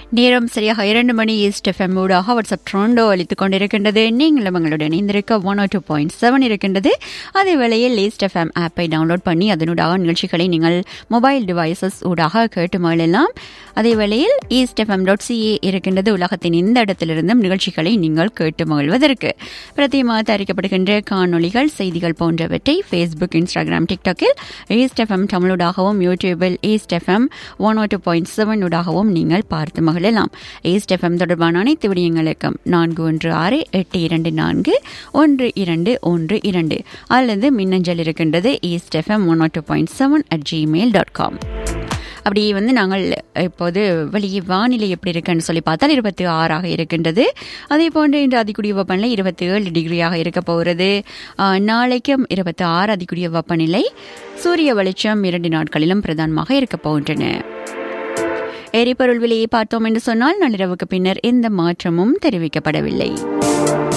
நேரம் சரியாக இரண்டு மணி ஈஸ்ட் எஃப்எம் ஊடாக வாட்ஸ்அப் ட்ரோண்டோ அளித்துக் கொண்டிருக்கின்றது நீங்களும் எங்களுடன் இணைந்திருக்க ஒன் டூ பாயிண்ட் செவன் இருக்கின்றது அதே வேளையில் ஈஸ்ட் எஃப்எம் ஆப்பை டவுன்லோட் பண்ணி அதனூடாக நிகழ்ச்சிகளை நீங்கள் மொபைல் டிவைசஸ் ஊடாக கேட்டு மகிழலாம் அதே வேளையில் ஈஸ்ட் எஃப்எம் டாட் சிஏ இருக்கின்றது உலகத்தின் இந்த இடத்திலிருந்தும் நிகழ்ச்சிகளை நீங்கள் கேட்டு மகிழ்வதற்கு பிரத்தியமாக தயாரிக்கப்படுகின்ற காணொளிகள் செய்திகள் போன்றவற்றை ஃபேஸ்புக் இன்ஸ்டாகிராம் டிக்டாக்கில் ஈஸ்ட் எஃப்எம் தமிழூடாகவும் யூடியூபில் East FM one two point seven ஊடாகவும் நீங்கள் பார்த்து மகிழலாம் ஈஸ்ட் எஃப்எம் தொடர்பான அனைத்து விடயங்களுக்கும் நான்கு ஒன்று ஆறு எட்டு இரண்டு நான்கு ஒன்று இரண்டு ஒன்று இரண்டு அல்லது மின்னஞ்சல் இருக்கின்றது East FM one two point seven at Gmail dot com அப்படி வந்து நாங்கள் இப்போது வெளியே வானிலை எப்படி இருக்குன்னு சொல்லி பார்த்தால் இருபத்தி ஆறாக இருக்கின்றது அதே போன்று இன்று அதிகூடிய வெப்பநிலை இருபத்தி ஏழு டிகிரியாக இருக்க போகிறது ஆஹ், நாளைக்கும் இருபத்தி ஆறு அதிகூடிய வெப்பநிலை சூரிய வெளிச்சம் இரண்டு நாட்களிலும் பிரதானமாக இருக்க போகின்றன எரிபொருள் விலையை பார்த்தோம் என்று சொன்னால் நள்ளிரவுக்கு பின்னர் எந்த மாற்றமும் தெரிவிக்கப்படவில்லை